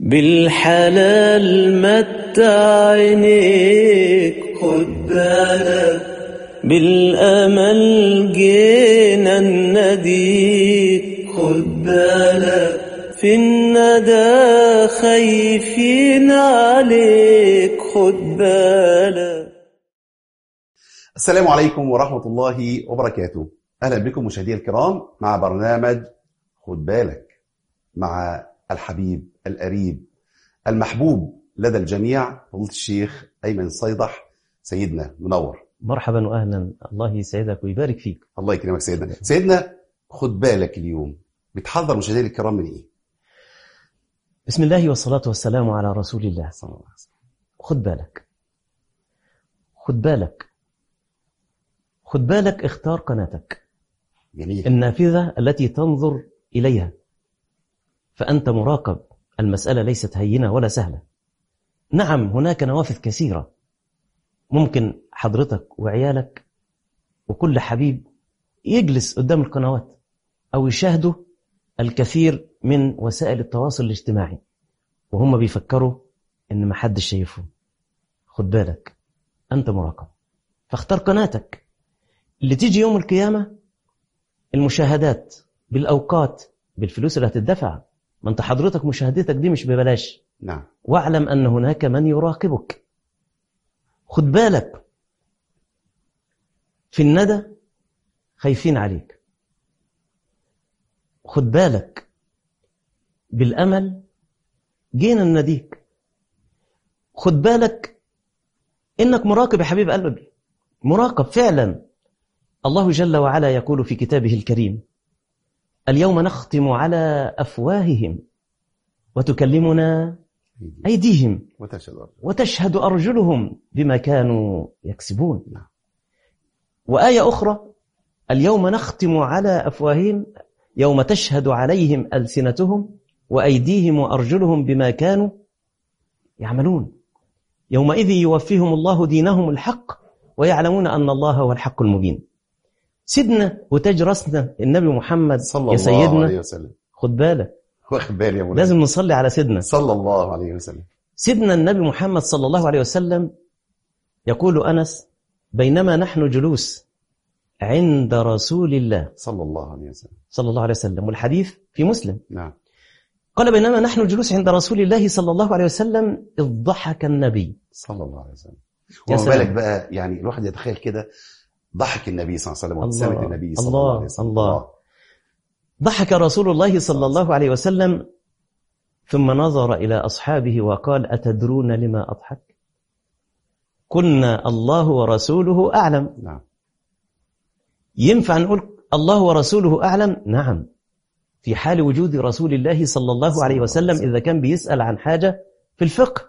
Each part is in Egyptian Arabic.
بالحلال متع عينيك خد بالك بالأمل جينا النديك خد بالك في الندى خايفين عليك خد بالك السلام عليكم ورحمة الله وبركاته أهلا بكم مشاهدي الكرام مع برنامج خد بالك مع الحبيب القريب المحبوب لدى الجميع فضيلة الشيخ أيمن صيدح سيدنا منور مرحبا واهلا الله يسعدك ويبارك فيك الله يكرمك سيدنا سيدنا خد بالك اليوم بتحضر مشاهدي الكرام من ايه بسم الله والصلاة والسلام على رسول الله صلى الله عليه وسلم خد بالك خد بالك خد بالك اختار قناتك جميل النافذة التي تنظر إليها فأنت مراقب المسألة ليست هينة ولا سهلة نعم هناك نوافذ كثيرة ممكن حضرتك وعيالك وكل حبيب يجلس قدام القنوات أو يشاهدوا الكثير من وسائل التواصل الاجتماعي وهم بيفكروا إن محدش شايفهم خد بالك أنت مراقب فاختار قناتك اللي تيجي يوم القيامة المشاهدات بالأوقات بالفلوس اللي هتدفع ما انت حضرتك مشاهدتك دي مش ببلاش نعم واعلم أن هناك من يراقبك خد بالك في الندى خايفين عليك خد بالك بالأمل جينا نناديك خد بالك إنك مراقب يا حبيب قلبي مراقب فعلا الله جل وعلا يقول في كتابه الكريم اليوم نختم على أفواههم وتكلمنا أيديهم وتشهد أرجل. وتشهد أرجلهم بما كانوا يكسبون نعم. وآية أخرى اليوم نختم على أفواههم يوم تشهد عليهم ألسنتهم وأيديهم وأرجلهم بما كانوا يعملون يومئذ يوفيهم الله دينهم الحق ويعلمون أن الله هو الحق المبين سيدنا وتاج راسنا النبي محمد صلى يا الله سيدنا عليه وسلم خد بالك واخد بالي يا مولانا لازم نصلي على سيدنا صلى الله عليه وسلم سيدنا النبي محمد صلى الله عليه وسلم يقول أنس بينما نحن جلوس عند رسول الله صلى الله عليه وسلم صلى الله عليه وسلم والحديث في مسلم نعم قال بينما نحن جلوس عند رسول الله صلى الله عليه وسلم إذ ضحك النبي صلى الله عليه وسلم يا وما سلام. بالك بقى يعني الواحد يتخيل كده ضحك النبي صلى الله عليه وسلم وابتسامة الله. النبي صلى الله. الله عليه وسلم الله. ضحك رسول الله صلى الله عليه وسلم ثم نظر إلى أصحابه وقال أتدرون لما أضحك كنا الله ورسوله أعلم نعم ينفع نقول الله ورسوله أعلم نعم في حال وجود رسول الله صلى الله عليه وسلم إذا كان بيسأل عن حاجة في الفقه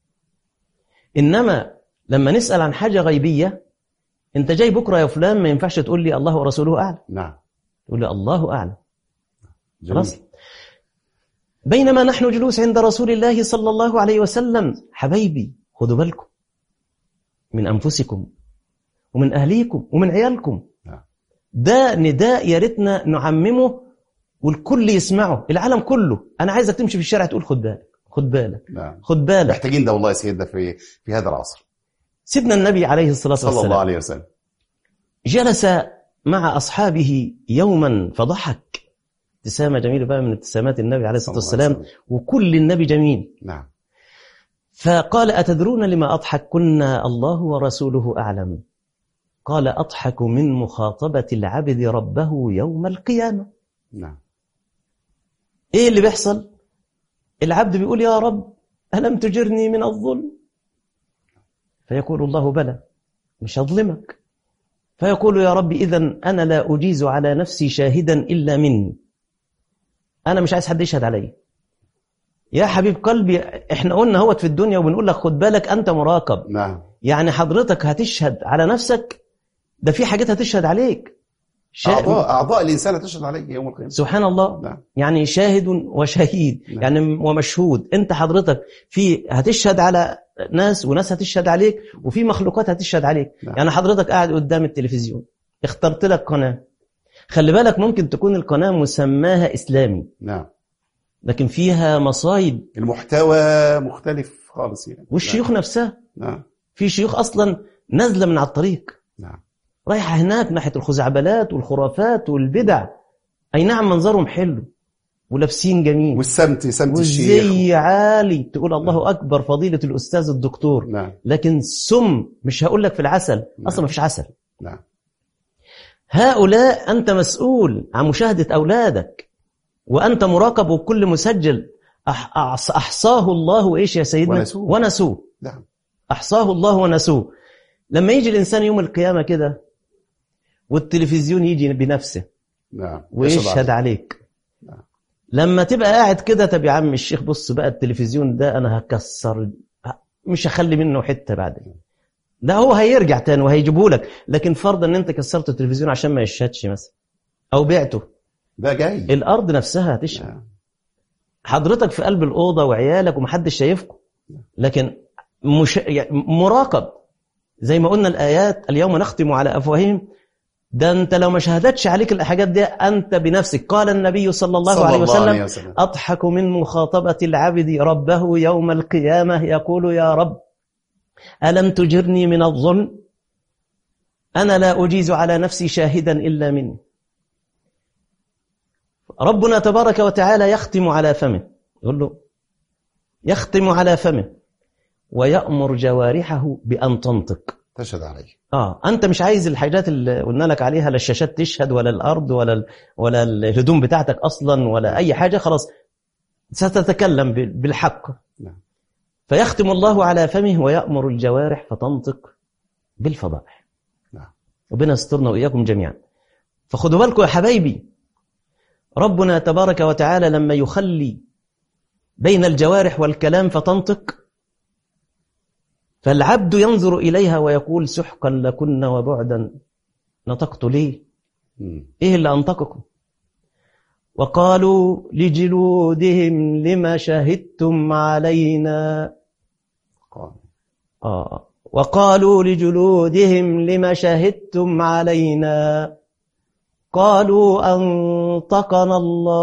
إنما لما نسأل عن حاجة غيبية أنت جاي بكرة يا فلان ما ينفعش تقول لي الله ورسوله أعلم نعم تقول لي الله أعلم جميل خلاص بينما نحن جلوس عند رسول الله صلى الله عليه وسلم حبايبي خدوا بالكم من أنفسكم ومن أهليكم ومن عيالكم نعم. ده نداء يا ريتنا نعممه والكل يسمعه العالم كله أنا عايزك تمشي في الشارع تقول خد بالك خد بالك نعم خد بالك محتاجين ده والله يا سيدنا في في هذا العصر سيدنا النبي عليه الصلاة صلى الله والسلام عليه وسلم جلس مع أصحابه يوما فضحك ابتسامة جميلة بقى من ابتسامات النبي عليه الصلاة صلى الله عليه والسلام وكل النبي جميل نعم فقال أتدرون لما أضحك كنا الله ورسوله أعلم قال أضحك من مخاطبة العبد ربه يوم القيامة نعم إيه اللي بيحصل العبد بيقول يا رب ألم تجرني من الظلم فيقول الله بلى مش هظلمك فيقول يا رب إذا أنا لا أجيز على نفسي شاهدا إلا مني أنا مش عايز حد يشهد علي يا حبيب قلبي احنا قلنا هوت في الدنيا وبنقول لك خد بالك أنت مراقب نعم يعني حضرتك هتشهد على نفسك ده في حاجات هتشهد عليك شا... أعضاء أعضاء الإنسان تشهد عليه يوم القيامة سبحان الله نعم يعني شاهد وشهيد نعم. يعني ومشهود انت حضرتك في هتشهد على ناس وناس هتشهد عليك وفي مخلوقات هتشهد عليك نعم. يعني حضرتك قاعد قدام التلفزيون اخترت لك قناة خلي بالك ممكن تكون القناة مسماها إسلامي نعم لكن فيها مصايب المحتوى مختلف خالص يعني والشيوخ نفسها نعم في شيوخ أصلا نازلة من على الطريق نعم رايحة هناك ناحية الخزعبلات والخرافات والبدع أي نعم منظرهم حلو ولابسين جميل والسمت سمت الشيخ والزي عالي تقول الله أكبر فضيلة الأستاذ الدكتور نعم لكن سم مش هقول لك في العسل أصلا ما فيش عسل نعم هؤلاء أنت مسؤول عن مشاهدة أولادك وأنت مراقب وكل مسجل أح- أحص- أحصاه الله وإيش يا سيدنا ونسوه. ونسوه نعم أحصاه الله ونسوه لما يجي الإنسان يوم القيامة كده والتلفزيون يجي بنفسه نعم ويشهد عليك نعم. لما تبقى قاعد كده طب يا عم الشيخ بص بقى التلفزيون ده أنا هكسر مش هخلي منه حتة بعدين ده هو هيرجع تاني وهيجيبه لك لكن فرضا ان انت كسرت التلفزيون عشان ما يشهدش مثلا او بعته ده جاي الارض نفسها هتشهد نعم. حضرتك في قلب الأوضة وعيالك ومحدش شايفكم لكن مش... يعني مراقب زي ما قلنا الآيات اليوم نختم على أفواههم ده أنت لو ما شهدتش عليك الحاجات دي أنت بنفسك قال النبي صلى الله صلى عليه الله وسلم عليه وسلم أضحك من مخاطبة العبد ربه يوم القيامة يقول يا رب ألم تجرني من الظلم أنا لا أجيز على نفسي شاهدا إلا مني ربنا تبارك وتعالى يختم على فمه يقول له يختم على فمه ويأمر جوارحه بأن تنطق تشهد عليه اه انت مش عايز الحاجات اللي قلنا لك عليها لا الشاشات تشهد ولا الارض ولا ال... ولا الهدوم بتاعتك اصلا ولا اي حاجه خلاص ستتكلم ب- بالحق نعم. فيختم الله على فمه ويأمر الجوارح فتنطق بالفضائح نعم. ربنا يسترنا واياكم جميعا فخدوا بالكم يا حبايبي ربنا تبارك وتعالى لما يخلي بين الجوارح والكلام فتنطق فالعبد ينظر إليها ويقول سحقا لكن وبعدا نطقت ليه مم. إيه اللي أنطقكم وقالوا لجلودهم لما شهدتم علينا قال آه. وقالوا لجلودهم لما شهدتم علينا قالوا أنطقنا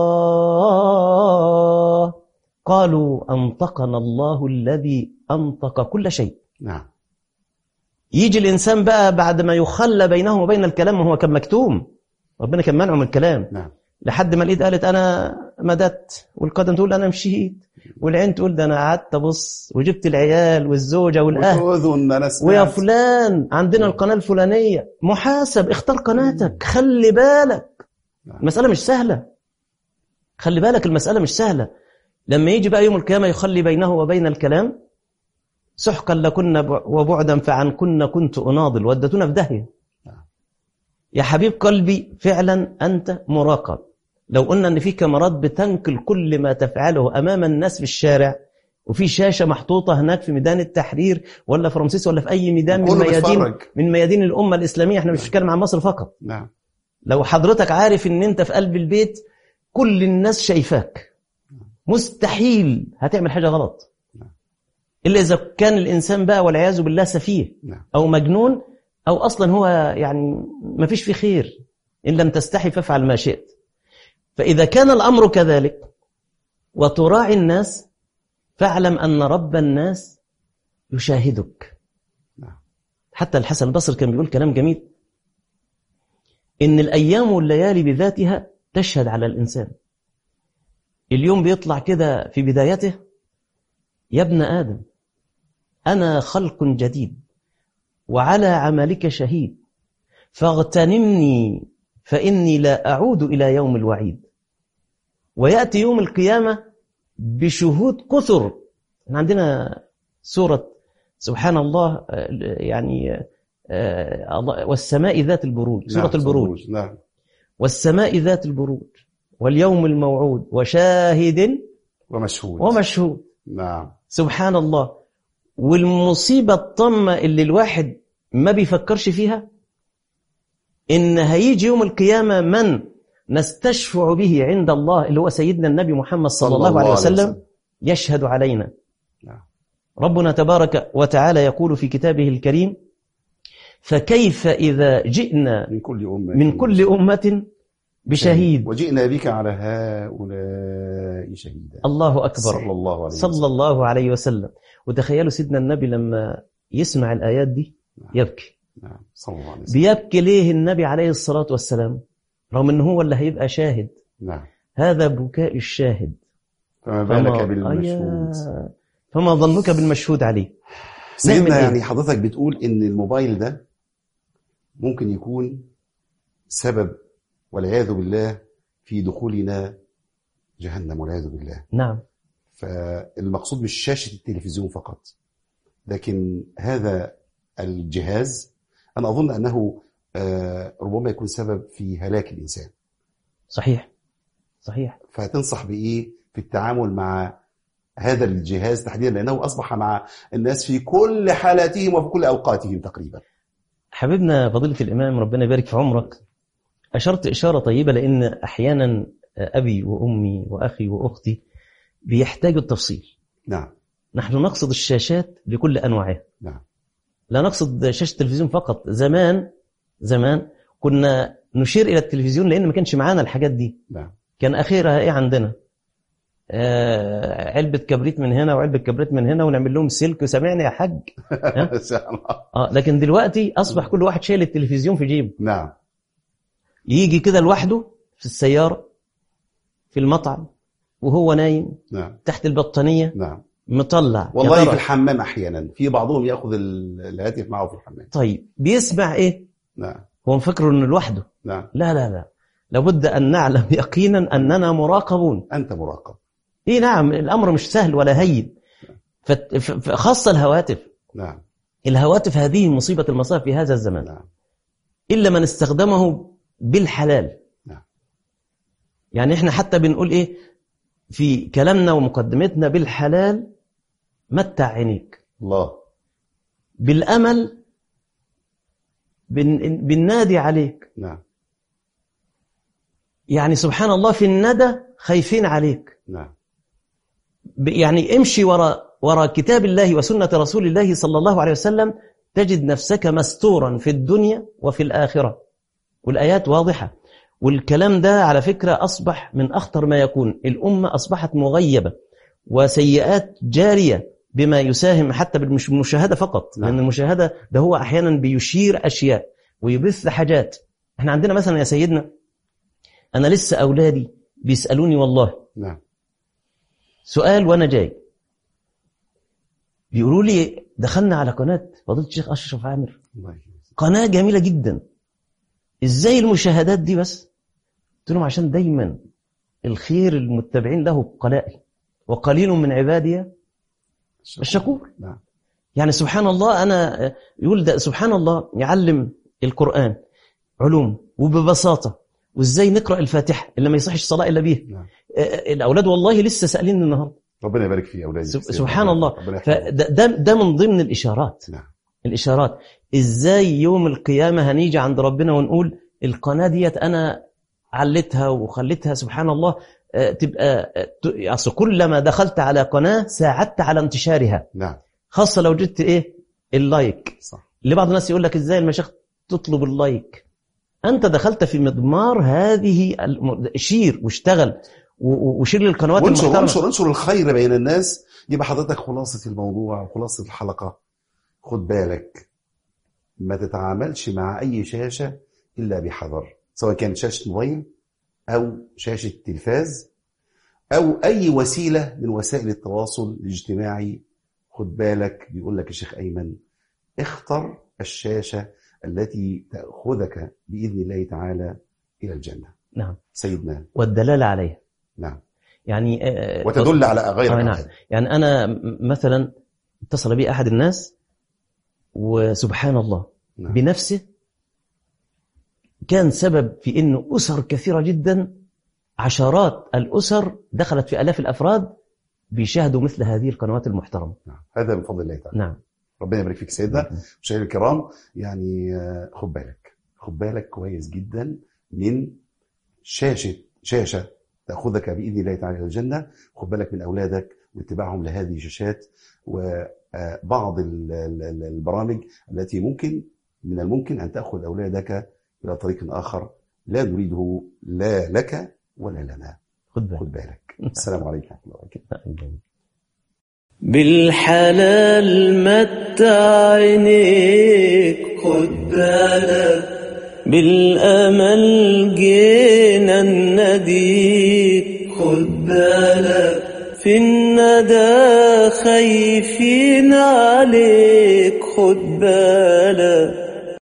الله قالوا أنطقنا الله الذي أنطق كل شيء نعم يجي الإنسان بقى بعد ما يخلى بينه وبين الكلام وهو كان مكتوم ربنا كان منعه من الكلام نعم لحد ما الإيد قالت أنا مددت والقدم تقول أنا مشيت والعين تقول ده أنا قعدت أبص وجبت العيال والزوجة والأهل وأذن أنا ويا سمعت فلان عندنا القناة الفلانية محاسب اختار قناتك خلي بالك نعم. المسألة مش سهلة خلي بالك المسألة مش سهلة لما يجي بقى يوم القيامة يخلي بينه وبين الكلام سحقا لكن وبعدا فعن كن كنت أناضل ودتنا في داهية نعم. يا حبيب قلبي فعلا أنت مراقب لو قلنا أن في كاميرات بتنقل كل ما تفعله أمام الناس في الشارع وفي شاشة محطوطة هناك في ميدان التحرير ولا في رمسيس ولا في أي ميدان من كله ميادين بيتفرج. من ميادين الأمة الإسلامية احنا مش بنتكلم عن مصر فقط نعم لو حضرتك عارف ان انت في قلب البيت كل الناس شايفاك مستحيل هتعمل حاجة غلط إلا إذا كان الإنسان بقى والعياذ بالله سفيه نعم أو مجنون أو أصلا هو يعني ما فيش فيه خير إن لم تستحي فافعل ما شئت فإذا كان الأمر كذلك وتراعي الناس فاعلم أن رب الناس يشاهدك نعم. حتى الحسن البصري كان بيقول كلام جميل إن الأيام والليالي بذاتها تشهد على الإنسان اليوم بيطلع كده في بدايته يا ابن آدم أنا خلق جديد وعلى عملك شهيد فاغتنمني فإني لا أعود إلى يوم الوعيد ويأتي يوم القيامة بشهود كثر احنا عندنا سورة سبحان الله آه، يعني آه، الله- والسماء ذات البروج سورة نعم. البروج نعم والسماء ذات البروج واليوم الموعود وشاهد ومشهود ومشهود نعم سبحان الله والمصيبة الطامة اللي الواحد ما بيفكرش فيها إن هيجي يوم القيامة من نستشفع به عند الله اللي هو سيدنا النبي محمد صلى, الله, عليه وسلم يشهد علينا نعم. ربنا تبارك وتعالى يقول في كتابه الكريم فكيف إذا جئنا من كل أمة من كل أمة بشهيد وجئنا بك على هؤلاء شهيدا الله أكبر صلى الله عليه وسلم صلى الله عليه وسلم وتخيلوا سيدنا النبي لما يسمع الآيات دي يبكي نعم صلى الله عليه وسلم بيبكي ليه النبي عليه الصلاة والسلام رغم أنه هو اللي هيبقى شاهد نعم هذا بكاء الشاهد فما بالك فما- بالمشهود أيا. فما ظنك بالمشهود عليه سيدنا نعمل إيه؟ يعني حضرتك بتقول ان الموبايل ده ممكن يكون سبب والعياذ بالله في دخولنا جهنم والعياذ بالله نعم فالمقصود مش شاشة التلفزيون فقط لكن هذا الجهاز أنا أظن أنه آه، ربما يكون سبب في هلاك الإنسان صحيح صحيح فتنصح بإيه في التعامل مع هذا الجهاز تحديدا لأنه أصبح مع الناس في كل حالاتهم وفي كل أوقاتهم تقريبا حبيبنا فضيلة الإمام ربنا يبارك في عمرك أشرت إشارة طيبة لأن أحيانا أبي وأمي وأخي وأختي بيحتاجوا التفصيل نعم نحن نقصد الشاشات بكل أنواعها نعم لا نقصد شاشة التلفزيون فقط زمان زمان كنا نشير إلى التلفزيون لأن ما كانش معانا الحاجات دي نعم كان اخرها ايه عندنا آه علبة كبريت من هنا وعلبة كبريت من هنا ونعمل لهم سلك وسامعني يا حاج إن شاء الله اه لكن دلوقتي اصبح كل واحد شايل التلفزيون في جيبه نعم يجي كده لوحده في السيارة في المطعم وهو نايم نعم تحت البطانية نعم مطلع يا والله ترى. في الحمام أحيانا في بعضهم يأخذ ال- الهاتف معه في الحمام طيب بيسمع ايه نعم هو مفكر انه لوحده نعم لا لا لا لابد ان نعلم يقينا اننا مراقبون أنت مراقب ايه نعم الامر مش سهل ولا هين فت- ف- ف- خاصة الهواتف نعم الهواتف هذه مصيبة المصائب في هذا الزمان نعم إلا من استخدمه بالحلال نعم. يعني احنا حتى بنقول ايه في كلامنا ومقدمتنا بالحلال متع عينيك الله بالأمل بن بالنادي عليك نعم يعني سبحان الله في الندى خايفين عليك نعم ب- يعني امشي وراء وراء كتاب الله وسنة رسول الله صلى الله عليه وسلم تجد نفسك مستورا في الدنيا وفي الآخرة والآيات واضحة والكلام ده على فكرة أصبح من أخطر ما يكون الأمة أصبحت مغيبة وسيئات جارية بما يساهم حتى بالمشاهدة فقط نعم. لأن المشاهدة ده هو أحيانا بيشير أشياء ويبث حاجات احنا عندنا مثلا يا سيدنا أنا لسه أولادي بيسألوني والله نعم سؤال وانا جاي بيقولوا لي دخلنا على قناه فضيله الشيخ اشرف عامر الله يجزيك. قناه جميله جدا ازاي المشاهدات دي بس قلت لهم عشان دايما الخير المتبعين له قلائل وقليل من عبادي الشكور نعم يعني سبحان الله انا يقول ده سبحان الله يعلم القران علوم وببساطه وازاي نقرا الفاتحه اللي ما يصحش الصلاه الا بيها نعم آه، الاولاد والله لسه سالين النهارده ربنا يبارك في أولادك سب- سيدنا. سبحان الله ربنا يحفظك. فده ده, ده من ضمن الإشارات نعم الإشارات إزاي يوم القيامة هنيجي عند ربنا ونقول القناة ديت أنا علتها وخليتها سبحان الله آه، تبقى آه، ت- أصل كلما دخلت على قناة ساعدت على انتشارها نعم خاصة لو جبت إيه اللايك صح اللي بعض الناس يقول لك إزاي المشايخ تطلب اللايك أنت دخلت في مضمار هذه الم- شير واشتغل و- و- وشير للقنوات وانشر المحترمة انشر انشر الخير بين الناس يبقى حضرتك خلاصة الموضوع وخلاصة الحلقة خد بالك ما تتعاملش مع أي شاشة إلا بحذر سواء كانت شاشة موبايل أو شاشة تلفاز أو أي وسيلة من وسائل التواصل الاجتماعي خد بالك بيقول لك الشيخ أيمن اختر الشاشة التي تأخذك بإذن الله تعالى إلى الجنة نعم سيدنا والدلالة عليها نعم يعني آه، وتدل على غير آه، نعم. العادة. يعني أنا م- مثلا اتصل بي أحد الناس وسبحان الله نعم. بنفسه كان سبب في أنه أسر كثيرة جدا عشرات الأسر دخلت في ألاف الأفراد بيشاهدوا مثل هذه القنوات المحترمة نعم. هذا من فضل الله تعالى نعم ربنا يبارك فيك سيدنا مشاهدينا الكرام يعني آه، خد بالك خد بالك كويس جدا من شاشة شاشة تأخذك بإذن الله تعالى إلى الجنة خد بالك من أولادك واتباعهم لهذه الشاشات وبعض ال- ال- ال- البرامج التي ممكن من الممكن أن تأخذ أولادك إلى طريق آخر لا نريده لا لك ولا لنا خد بالك خد بالك السلام عليكم ورحمة الله وبركاته بالحلال متع عينيك خد بالك بالأمل جينا نديك خد بالك في الندى خايفين عليك خد بالك